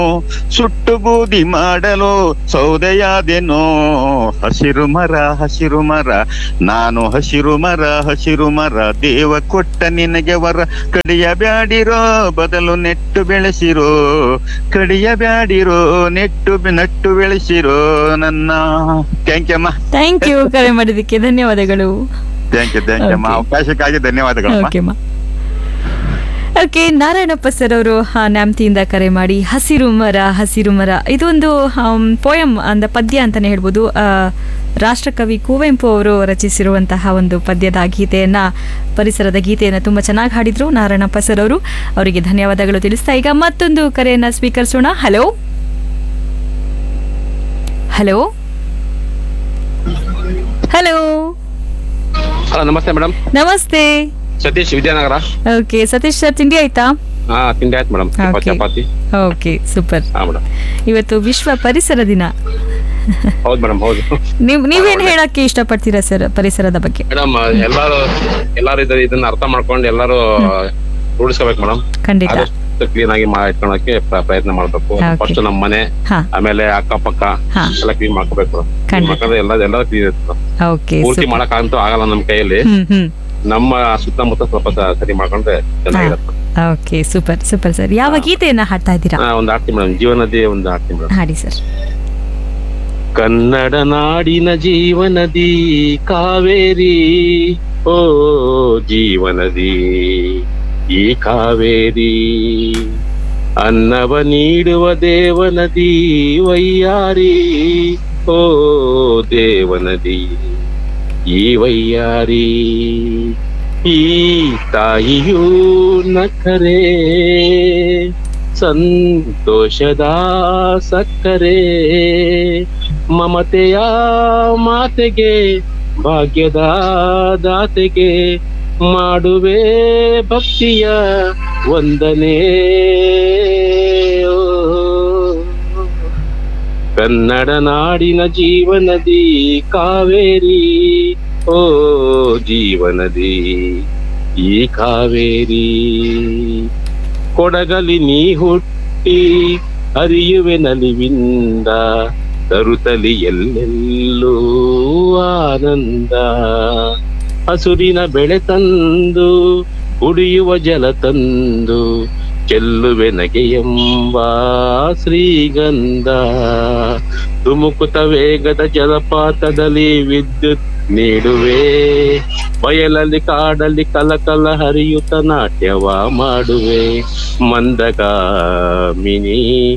ಸುಟ್ಟು ಬೂದಿ ಮಾಡಲು ಸೌದೆಯಾದೆನೋ ಹಸಿರು ಮರ ಹಸಿರು ಮರ ನಾನು ಹಸಿರು ಮರ ಹಸಿರು ಮರ ದೇವ ಕೊಟ್ಟ ನಿನಗೆ ವರ ಕಡಿಯ ಬ್ಯಾಡಿರೋ ಬದಲು ನೆಟ್ಟು ಬೆಳೆಸಿರೋ ಕಡಿಯ ಬ್ಯಾಡಿರೋ ನೆಟ್ಟು ಬೆ- ನಟ್ಟು ಬೆಳೆಸಿರೋ ನನ್ನ ಥ್ಯಾಂಕ್ ಯು ಅಮ್ಮ ಥ್ಯಾಂಕ್ ಯು ಕರೆ ಮಾಡಿದ್ದಕ್ಕೆ ಧನ್ಯವಾದಗಳು ಥ್ಯಾಂಕ್ ಯು ಥ್ಯಾಂಕ್ ಯು ಅಮ್ಮ Okay. ಅವಕಾಶಕ್ಕಾಗಿ ಧನ್ಯವಾದಗಳಮ್ಮ ಓಕೆ ಮಾ ಓಕೆ ನಾರಾಯಣಪ್ಪ ಸರ್ ಅವರು ನ್ಯಾಮ್ತಿಯಿಂದ ಕರೆ ಮಾಡಿ ಹಸಿರು ಮರ ಹಸಿರು ಮರ ಇದೊಂದು ಪೋಯಮ್ ಅಂದ ಪದ್ಯ ಅಂತಾನೆ ಹೇಳ್ಬೋದು ಆ, ರಾಷ್ಟ್ರಕವಿ ಕುವೆಂಪು ಅವರು ರಚಿಸಿರುವಂತಹ ಒಂದು ಪದ್ಯದ ಗೀತೆಯನ್ನ ಪರಿಸರದ ಗೀತೆಯನ್ನ ತುಂಬಾ ಚೆನ್ನಾಗಿ ಹಾಡಿದ್ರು ನಾರಾಯಣಪ್ಪ ಸರ್ ಅವರು ಅವರಿಗೆ ಧನ್ಯವಾದಗಳು ತಿಳಿಸ್ತಾ ಈಗ ಮತ್ತೊಂದು ಕರೆಯನ್ನ ಸ್ವೀಕರಿಸೋಣ ಹಲೋ ಹಲೋ ಹಲೋ ಹಲೋ ನಮಸ್ತೆ ಮೇಡಮ್ ನಮಸ್ತೆ ಸತೀಶ್ ವಿದ್ಯಾನಗರ ಓಕೆ ಸತೀಶ್ ಸರ್ ತಿಂಡಿ ಆಯ್ತಾ ಹಾ ತಿಂಡಿ ಆಯ್ತು ಮೇಡಮ್ Okay. ಚಪಾತಿ ಓಕೆ ಸೂಪರ್ ಹಾ ಮೇಡಮ್ ಇವತ್ತು ವಿಶ್ವ ಪರಿಸರ ದಿನ ಹೌದು ಮೇಡಮ್ ಹೌದು ನೀವ್ ನೀವೇನ್ ಹೇಳಕ್ಕೆ ಇಷ್ಟಪಡ್ತೀರಾ ಸರ್ ಪರಿಸರದ ಬಗ್ಗೆ ಮೇಡಮ್ ಎಲ್ಲಾರು ಎಲ್ಲಾರು ಇದ- ಇದನ್ನ ಅರ್ಥ ಮಾಡ್ಕೊಂಡು ಎಲ್ಲಾರು ರೂಢಿಸ್ಕೋಬೇಕು ಮೇಡಮ್ ಖಂಡಿತ ಆದಷ್ಟು ಕ್ಲೀನ್ ಆಗಿ ಮಾ- ಇಟ್ಕೊಳಕ್ಕೆ ಪ್ರ- ಪ್ರಯತ್ನ ಮಾಡ್ಬೇಕು Okay. ಫಸ್ಟ್ ನಮ್ಮ ಮನೆ ಹಾ ಆಮೇಲೆ ಅಕ್ಕಪಕ್ಕ ಹಾ. ಎಲ್ಲ ಕ್ಲೀನ್ ಮಾಡ್ಕೋಬೇಕು ಮೇಡಮ್ ಖಂಡಿತ. ಮಾಡ್ಕೊಂಡ್ರೆ ಎಲ್ಲ ಎಲ್ಲ ಕ್ಲೀನ್ ಇರ್ತದೆ ಓಕೆ ಪೂರ್ತಿ ಮಾಡಕ್ ಅಂತೂ ಆಗಲ್ಲ ನಮ್ ಕೈಯಲ್ಲಿ ಹ್ಮ್ ಹ್ಮ್ ನಮ್ಮ ಸುತ್ತಮುತ್ತ ಸ್ವಲ್ಪ ಸ- ಸರಿ ಮಾಡ್ಕೊಂಡ್ರೆ ಚೆನ್ನಾಗಿರುತ್ತೆ ಓಕೆ ಸೂಪರ್ ಸೂಪರ್ ಸರ್ ಯಾವ ಗೀತೆಯನ್ನ ಹಾಡ್ತಾ ಇದ್ದೀರಾ ಹಾ, ಒಂದ್ ಆಡ್ತೀನಿ ಮೇಡಮ್ ಜೀವನದಿ ಒಂದ್ ಆಡ್ತೀನಿ ಮೇಡಮ್ ಹಾಡಿ ಸರ್ ಕನ್ನಡ ನಾಡಿನ ಜೀವನದಿ ಕಾವೇರಿ ಓ ಜೀವನದಿ ಈ ಕಾವೇರಿ ಅನ್ನವ ನೀಡುವ ದೇವನದಿ ವೈಯಾರಿ ಓ ದೇವನದಿ ಈ ವೈಯಾರಿ ಈ ತಾಯಿಯೂ ನಕ್ಕರೆ ಸಂತೋಷದ ಸಕ್ಕರೆ ಮಮತೆಯ ಮಾತೆಗೆ ಭಾಗ್ಯದ ದಾತೆಗೆ ಮಾಡುವೆ ಭಕ್ತಿಯ ವಂದನೆ ಓ. ಕನ್ನಡ ನಾಡಿನ ಜೀವನದಿ ಕಾವೇರಿ ಓ ಜೀವನದಿ ಈ ಕಾವೇರಿ ಕೊಡಗಲಿ ನೀ ಹುಟ್ಟಿ ಹರಿಯುವೆ ನಲಿವಿಂದ ತರುತ್ತಲಿ ಎಲ್ಲೆಲ್ಲೂ ಆನಂದ ಹಸುರಿನ ಬೆಳೆ ತಂದು ಕುಡಿಯುವ ಜಲ ತಂದು ಚೆಲ್ಲುವೆ ನಗೆಯೆಂಬ ಶ್ರೀಗಂಧ ತುಮುಕುತ ವೇಗದ ಜಲಪಾತದಲ್ಲಿ ವಿದ್ಯುತ್ ನೀಡುವೆ ಬಯಲಲ್ಲಿ ಕಾಡಲ್ಲಿ ಕಲಕಲ ಹರಿಯುತ್ತ ನಾಟ್ಯವ ಮಾಡುವೆ ಮಂದಗಾಮಿನಿ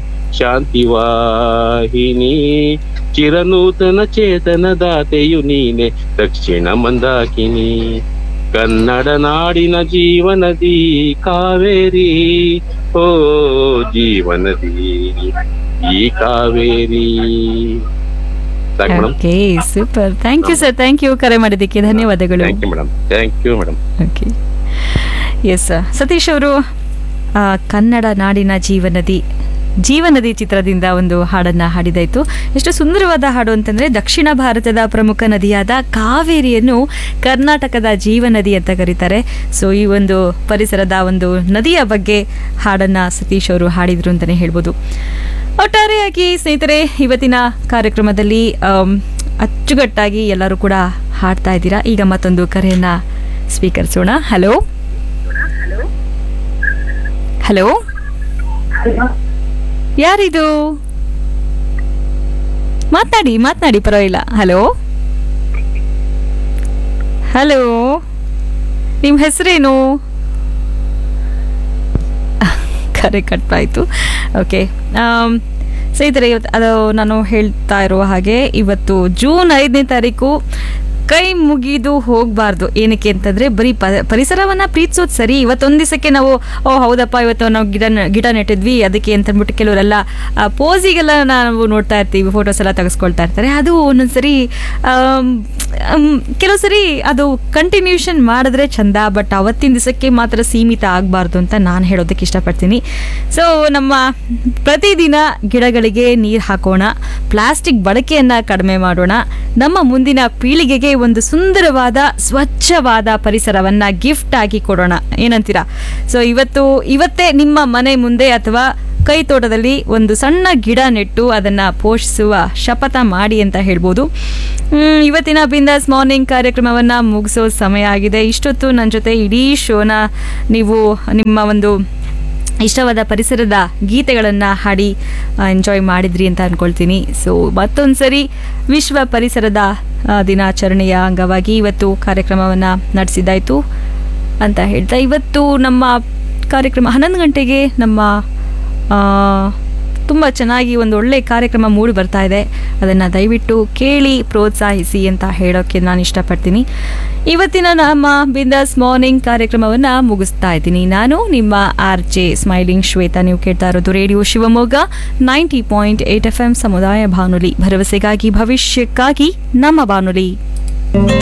ಶಾಂತಿವಾಹಿನಿ ಚಿರನೂತನ ಚೇತನ ದಾತೆಯು ನೀನೆ ದಕ್ಷಿಣ ಮಂದಾಕಿನಿ ಕನ್ನಡ ನಾಡಿನ ಜೀವನದಿ ಕಾವೇರಿ ಓ ಜೀವನದಿ ಈ ಕಾವೇರಿ ಸಾಕು madam okay super thank you sir thank you ಕರೆ ಮಾಡಿದ್ದಕ್ಕೆ ಧನ್ಯವಾದಗಳು thank you madam thank you madam okay yes Satish ಅವರು ಆ, ಕನ್ನಡ ನಾಡಿನ ಜೀವನದಿ ಜೀವನದಿ ಚಿತ್ರದಿಂದ ಒಂದು ಹಾಡನ್ನ ಹಾಡಿದಾಯ್ತು ಎಷ್ಟು ಸುಂದರವಾದ ಹಾಡು ಅಂತಂದ್ರೆ ದಕ್ಷಿಣ ಭಾರತದ ಪ್ರಮುಖ ನದಿಯಾದ ಕಾವೇರಿಯನ್ನು ಕರ್ನಾಟಕದ ಜೀವನದಿ ಅಂತ ಕರೀತಾರೆ ಸೊ ಈ ಒಂದು ಪರಿಸರದ ಒಂದು ನದಿಯ ಬಗ್ಗೆ ಹಾಡನ್ನ ಸತೀಶ್ ಅವರು ಹಾಡಿದ್ರು ಅಂತಲೇ ಹೇಳ್ಬೋದು ಒಟ್ಟಾರೆಯಾಗಿ ಸ್ನೇಹಿತರೆ ಇವತ್ತಿನ ಕಾರ್ಯಕ್ರಮದಲ್ಲಿ ಆಮ್, ಅಚ್ಚುಕಟ್ಟಾಗಿ ಎಲ್ಲರೂ ಕೂಡ ಹಾಡ್ತಾ ಇದ್ದೀರಾ ಈಗ ಮತ್ತೊಂದು ಕರೆಯನ್ನ ಸ್ವೀಕರಿಸೋಣ ಹಲೋ ಹಲೋ ಯಾರಿದು ಮಾತನಾಡಿ ಮಾತನಾಡಿ ಪರವಾಗಿಲ್ಲ ಹಲೋ ಹಲೋ ನಿಮ್ಮ ಹೆಸರೇನು ಕರೆ ಕಟ್ಟಾಯಿತು ಓಕೆ ಸ್ನೇಹಿತರೆ ಇವತ್ತು ಅದು ನಾನು ಹೇಳ್ತಾ ಇರುವ ಹಾಗೆ ಇವತ್ತು ಜೂನ್ ಐದನೇ ತಾರೀಕು ಕೈ ಮುಗಿದು ಹೋಗಬಾರ್ದು ಏನಕ್ಕೆ ಅಂತಂದ್ರೆ ಬರೀ ಪ ಪರಿಸರವನ್ನ ಪ್ರೀತಿಸೋದು ಸರಿ ಇವತ್ತೊಂದು ದಿವಸಕ್ಕೆ ನಾವು ಓ ಹೌದಪ್ಪ ಇವತ್ತು ನಾವು ಗಿಡ ನ- ಗಿಡ ನೆಟ್ಟಿದ್ವಿ ಅದಕ್ಕೆ ಅಂತಂದ್ಬಿಟ್ಟು ಕೆಲವರೆಲ್ಲ ಪೋಸಿಗೆಲ್ಲ ನಾವು ನೋಡ್ತಾ ಇರ್ತೀವಿ ಫೋಟೋಸ್ ಎಲ್ಲ ತೆಗೆಸ್ಕೊಳ್ತಾ ಇರ್ತಾರೆ ಅದು ಒಂದೊಂದ್ಸರಿ ಆಮ್, ಆಮ್, ಕೆಲವು ಸರಿ ಅದು ಕಂಟಿನ್ಯೂಷನ್ ಮಾಡಿದ್ರೆ ಚಂದ ಬಟ್ ಅವತ್ತಿನ ದಿವಸಕ್ಕೆ ಮಾತ್ರ ಸೀಮಿತ ಆಗಬಾರ್ದು ಅಂತ ನಾನು ಹೇಳೋದಕ್ಕೆ ಇಷ್ಟಪಡ್ತೀನಿ ಸೊ ನಮ್ಮ ಪ್ರತಿದಿನ ಗಿಡಗಳಿಗೆ ನೀರು ಹಾಕೋಣ ಪ್ಲಾಸ್ಟಿಕ್ ಬಳಕೆಯನ್ನ ಕಡಿಮೆ ಮಾಡೋಣ ನಮ್ಮ ಮುಂದಿನ ಪೀಳಿಗೆಗೆ ಒಂದು ಸುಂದರವಾದ ಸ್ವಚ್ಛವಾದ ಪರಿಸರವನ್ನ ಗಿಫ್ಟ್ ಆಗಿ ಕೊಡೋಣ ಏನಂತೀರಾ ಸೊ ಇವತ್ತು ಇವತ್ತೇ ನಿಮ್ಮ ಮನೆ ಮುಂದೆ ಅಥವಾ ಕೈ ತೋಟದಲ್ಲಿ ಒಂದು ಸಣ್ಣ ಗಿಡ ನೆಟ್ಟು ಅದನ್ನು ಪೋಷಿಸುವ ಶಪಥ ಮಾಡಿ ಅಂತ ಹೇಳ್ಬೋದು ಮ್, ಇವತ್ತಿನ ಬಿಂದಾಸ್ ಮಾರ್ನಿಂಗ್ ಕಾರ್ಯಕ್ರಮವನ್ನು ಮುಗಿಸೋ ಸಮಯ ಆಗಿದೆ ಇಷ್ಟೊತ್ತು ನನ್ನ ಜೊತೆ ಇಡೀ ಶೋನ ನೀವು ನಿಮ್ಮ ಒಂದು ಇಷ್ಟವಾದ ಪರಿಸರದ ಗೀತೆಗಳನ್ನು ಹಾಡಿ ಎಂಜಾಯ್ ಮಾಡಿದ್ರಿ ಅಂತ ಅಂದ್ಕೊಳ್ತೀನಿ ಸೊ ಮತ್ತೊಂದು ಸರಿ ವಿಶ್ವ ಪರಿಸರದ ಆ, ದಿನಾಚರಣೆಯ ಅಂಗವಾಗಿ ಇವತ್ತು ಕಾರ್ಯಕ್ರಮವನ್ನು ನಡೆಸಿದ್ದಾಯಿತು ಅಂತ ಹೇಳ್ತಾ ಇವತ್ತು ನಮ್ಮ ಕಾರ್ಯಕ್ರಮ ಹನ್ನೊಂದು ಗಂಟೆಗೆ ನಮ್ಮ ತುಂಬ ಚೆನ್ನಾಗಿ ಒಂದು ಒಳ್ಳೆ ಕಾರ್ಯಕ್ರಮ ಮೂಡಿ ಬರ್ತಾ ಇದೆ ಅದನ್ನು ದಯವಿಟ್ಟು ಕೇಳಿ ಪ್ರೋತ್ಸಾಹಿಸಿ ಅಂತ ಹೇಳೋಕ್ಕೆ ನಾನು ಇಷ್ಟಪಡ್ತೀನಿ ಇವತ್ತಿನ ನಮ್ಮ ಬಿಂದಾಸ್ ಮಾರ್ನಿಂಗ್ ಕಾರ್ಯಕ್ರಮವನ್ನು ಮುಗಿಸ್ತಾ ಇದ್ದೀನಿ ನಾನು ನಿಮ್ಮ ಆರ್ ಜೆ ಸ್ಮೈಲಿಂಗ್ ಶ್ವೇತಾ ನೀವು ಕೇಳ್ತಾ ಇರೋದು radio Shivamogga ninety point eight F M ಸಮುದಾಯ ಬಾನುಲಿ ಭರವಸೆಗಾಗಿ ಭವಿಷ್ಯಕ್ಕಾಗಿ ನಮ್ಮ ಬಾನುಲಿ